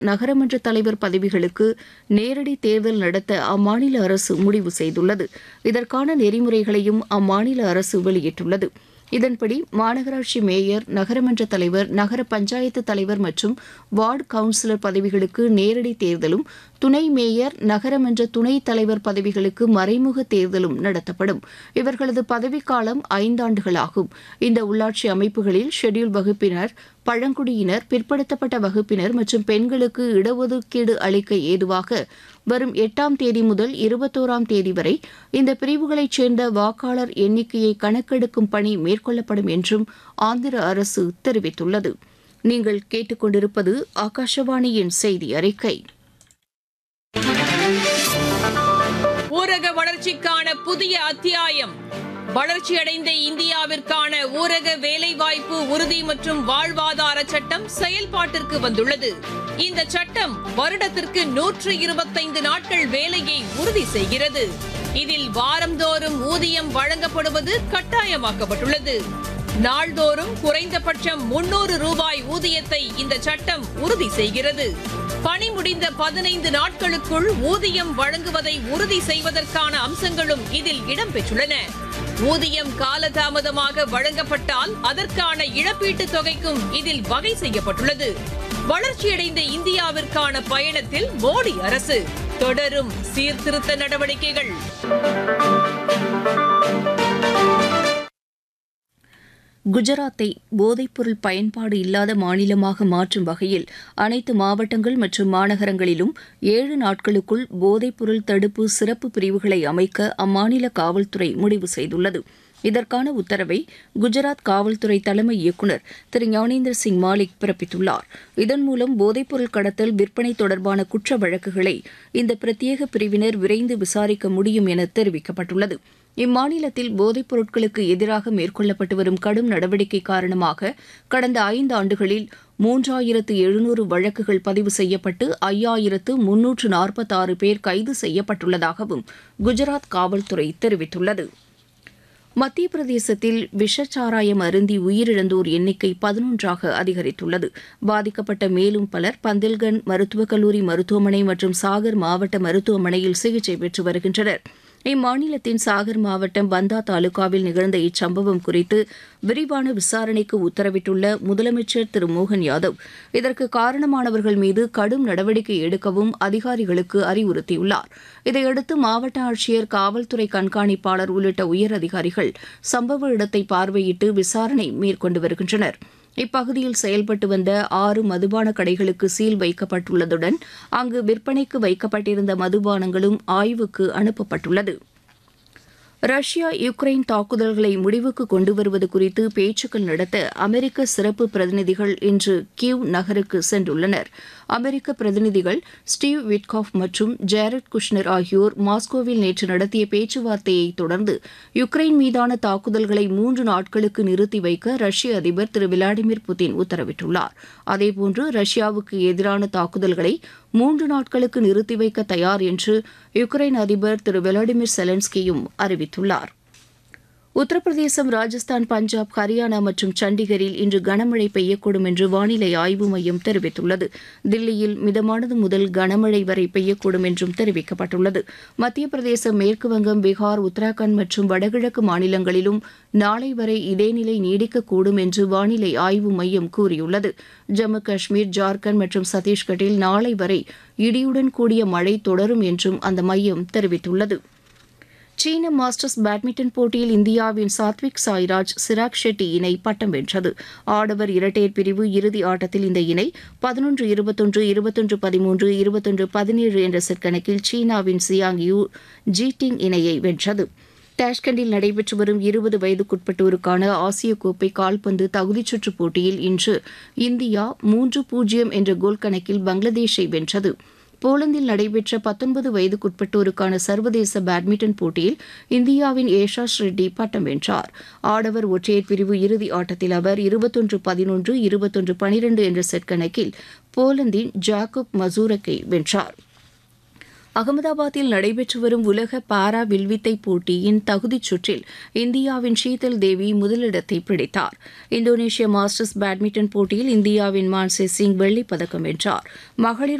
நகரமன்ற தலைவர் பதவிகளுக்கு நேரடி தேர்தல் நடத்த அம்மாநில அரசு முடிவு செய்துள்ளது இதற்கான நெறிமுறைகளையும் அம்மாநில அரசு வெளியிட்டுள்ளது இதன்படி மாநகராட்சி மேயர் நகரமன்ற தலைவர் நகர பஞ்சாயத்து தலைவர் மற்றும் வார்டு கவுன்சிலர் பதவிகளுக்கு நேரடி தேர்தலும் துணை மேயர் நகரமன்ற துணைத் தலைவர் பதவிகளுக்கு மறைமுக தேர்தலும் நடத்தப்படும் இவர்களது பதவிக்காலம் ஐந்தாண்டுகளாகும் இந்த உள்ளாட்சி அமைப்புகளில் ஷெட்யூல் வகுப்பினர் பழங்குடியினர் பிற்படுத்தப்பட்ட வகுப்பினர் மற்றும் பெண்களுக்கு இடஒதுக்கீடு அளிக்க ஏதுவாக வரும் எட்டாம் தேதி முதல் இருபத்தோராம் தேதி வரை இந்த பிரிவுகளைச் சேர்ந்த வாக்காளர் எண்ணிக்கையை கணக்கெடுக்கும் பணி மேற்கொள்ளப்படும் என்றும் ஆந்திர அரசு தெரிவித்துள்ளது நீங்கள் கேட்டுக்கொண்டிருப்பது ஆகாஷவாணியின் செய்தி அறிக்கை ஊரக வளர்ச்சிக்கான புதிய அத்தியாயம் வளர்ச்சியடைந்த இந்தியாவிற்கான ஊரக வேலைவாய்ப்பு உறுதி மற்றும் வாழ்வாதார சட்டம் செயல்பாட்டிற்கு வந்துள்ளது இந்த சட்டம் வருடத்திற்கு நூற்று இருபத்தைந்து நாட்கள் வேலையை உறுதி செய்கிறது இதில் வாரந்தோறும் ஊதியம் வழங்கப்படுவது கட்டாயமாக்கப்பட்டுள்ளது நாள்தோறும் குறைந்தபட்சம் முன்னூறு ரூபாய் ஊதியத்தை இந்த சட்டம் உறுதி செய்கிறது பணி முடிந்த பதினைந்து நாட்களுக்குள் ஊதியம் வழங்குவதை உறுதி செய்வதற்கான அம்சங்களும் இதில் இடம்பெற்றுள்ளன ஊதியம் காலதாமதமாக வழங்கப்பட்டால் அதற்கான இழப்பீட்டுத் தொகைக்கும் இதில் வகை செய்யப்பட்டுள்ளது வளர்ச்சியடைந்த இந்தியாவிற்கான பயணத்தில் மோடி அரசு தொடரும் சீர்திருத்த நடவடிக்கைகள் குஜராத்தை போதைப்பொருள் பயன்பாடு இல்லாத மாநிலமாக மாற்றும் வகையில் அனைத்து மாவட்டங்கள் மற்றும் மாநகரங்களிலும் ஏழு நாட்களுக்குள் போதைப்பொருள் தடுப்பு சிறப்பு பிரிவுகளை அமைக்க அம்மாநில காவல்துறை முடிவு செய்துள்ளது இதற்கான உத்தரவை குஜராத் காவல்துறை தலைமை இயக்குநர் திரு ஞானேந்திர சிங் மாலிக் பிறப்பித்துள்ளார் இதன் மூலம் போதைப்பொருள் கடத்தல் விற்பனை தொடர்பான குற்ற வழக்குகளை இந்த பிரத்யேக பிரிவினர் விரைந்து விசாரிக்க முடியும் என தெரிவிக்கப்பட்டுள்ளது இம்மாநிலத்தில் போதைப் பொருட்களுக்கு எதிராக மேற்கொள்ளப்பட்டு வரும் கடும் நடவடிக்கை காரணமாக கடந்த ஐந்து ஆண்டுகளில் மூன்றாயிரத்து எழுநூறு வழக்குகள் பதிவு செய்யப்பட்டு ஐயாயிரத்து முன்னூற்று நாற்பத்தாறு பேர் கைது செய்யப்பட்டுள்ளதாகவும் குஜராத் காவல்துறை தெரிவித்துள்ளது மத்திய பிரதேசத்தில் விஷச்சாராயம் அருந்தி உயிரிழந்தோர் எண்ணிக்கை பதினொன்றாக அதிகரித்துள்ளது பாதிக்கப்பட்ட மேலும் பலர் பந்தில்கண்ட் மருத்துவக் கல்லூரி மருத்துவமனை மற்றும் சாகர் மாவட்ட மருத்துவமனையில் சிகிச்சை பெற்று வருகின்றனர் இம்மாநிலத்தின் சாகர் மாவட்டம் பந்தா தாலுகாவில் நிகழ்ந்த இச்சம்பவம் குறித்து விரிவான விசாரணைக்கு உத்தரவிட்டுள்ள முதலமைச்சர் திரு மோகன் யாதவ் இதற்கு காரணமானவர்கள் மீது கடும் நடவடிக்கை எடுக்கவும் அதிகாரிகளுக்கு அறிவுறுத்தியுள்ளார் இதையடுத்து மாவட்ட ஆட்சியர் காவல்துறை கண்காணிப்பாளர் உள்ளிட்ட உயர் அதிகாரிகள் சம்பவ இடத்தை பார்வையிட்டு விசாரணை மேற்கொண்டு வருகின்றனர் இப்பகுதியில் செயல்பட்டு வந்த ஆறு மதுபான கடைகளுக்கு சீல் வைக்கப்பட்டுள்ளதுடன் அங்கு விற்பனைக்கு வைக்கப்பட்டிருந்த மதுபானங்களும் ஆய்வுக்கு அனுப்பப்பட்டுள்ளது ரஷ்யா யுக்ரைன் தாக்குதல்களை முடிவுக்கு கொண்டு வருவது குறித்து பேச்சுக்கள் நடத்த அமெரிக்க சிறப்பு பிரதிநிதிகள் இன்று கிவ் நகருக்கு சென்றுள்ளனர் அமெரிக்க பிரதிநிதிகள் ஸ்டீவ் விட்காஃப் மற்றும் ஜேரட் குஷ்னர் ஆகியோர் மாஸ்கோவில் நேற்று நடத்திய பேச்சுவார்த்தையை தொடர்ந்து யுக்ரைன் மீதான தாக்குதல்களை மூன்று நாட்களுக்கு நிறுத்தி வைக்க ரஷ்ய அதிபர் திரு விளாடிமிர் புதின் உத்தரவிட்டுள்ளார் அதேபோன்று ரஷ்யாவுக்கு எதிரான தாக்குதல்களை மூன்று நாட்களுக்கு நிறுத்தி வைக்க தயார் என்று யுக்ரைன் அதிபர் திரு விளாடிமிர் செலன்ஸ்கியும் அறிவித்துள்ளார் உத்தரப்பிரதேசம் ராஜஸ்தான் பஞ்சாப் ஹரியானா மற்றும் சண்டிகரில் இன்று கனமழை பெய்யக்கூடும் என்று வானிலை ஆய்வு மையம் தெரிவித்துள்ளது தில்லியில் மிதமானது முதல் கனமழை வரை பெய்யக்கூடும் என்றும் தெரிவிக்கப்பட்டுள்ளது மத்திய பிரதேசம் மேற்குவங்கம் பீகார் உத்தராகண்ட் மற்றும் வடகிழக்கு மாநிலங்களிலும் நாளை வரை இதே நிலை நீடிக்கக்கூடும் என்று வானிலை ஆய்வு மையம் கூறியுள்ளது ஜம்மு காஷ்மீர் ஜார்க்கண்ட் மற்றும் சத்தீஸ்கட்டில் நாளை வரை இடியுடன் கூடிய மழை தொடரும் என்றும் அந்த மையம் தெரிவித்துள்ளது சீன மாஸ்டர்ஸ் பேட்மிண்டன் போட்டியில் இந்தியாவின் சாத்விக் சாய்ராஜ் சிராக் ஷெட்டி இணை பட்டம் வென்றது ஆடவர் இரட்டையர் பிரிவு இறுதி ஆட்டத்தில் இந்த இணை பதினொன்று இருபத்தொன்று இருபத்தொன்று பதிமூன்று இருபத்தொன்று பதினேழு என்ற செட் கணக்கில் சீனாவின் சியாங் யூ ஜீட்டிங் இணையை வென்றது தாஷ்கண்டில் நடைபெற்று வரும் இருபது வயதுக்குட்பட்டோருக்கான ஆசிய கோப்பை கால்பந்து தகுதிச் சுற்றுப் போட்டியில் இன்று இந்தியா மூன்று பூஜ்ஜியம் என்ற கோல் கணக்கில் பங்களாதேஷை வென்றது போலந்தில் நடைபெற்ற பத்தொன்பது வயதுக்குட்பட்டோருக்கான சர்வதேச பேட்மிண்டன் போட்டியில் இந்தியாவின் ஏஷாஷ் ரெட்டி பட்டம் வென்றார் ஆடவர் ஒற்றையர் பிரிவு இறுதி ஆட்டத்தில் அவர் இருபத்தொன்று பதினொன்று இருபத்தொன்று பனிரெண்டு என்ற செட் கணக்கில் போலந்தின் ஜாக்கப் மசூரக்கை வென்றார் அகமதாபாத்தில் நடைபெற்று வரும் உலக பாரா வில்வித்தை போட்டியின் தகுதிச் சுற்றில் இந்தியாவின் ஷீதல் தேவி முதலிடத்தை பிடித்தார் இந்தோனேஷிய மாஸ்டர்ஸ் பேட்மிண்டன் போட்டியில் இந்தியாவின் மான்சே சிங் வெள்ளிப் பதக்கம் வென்றார் மகளிர்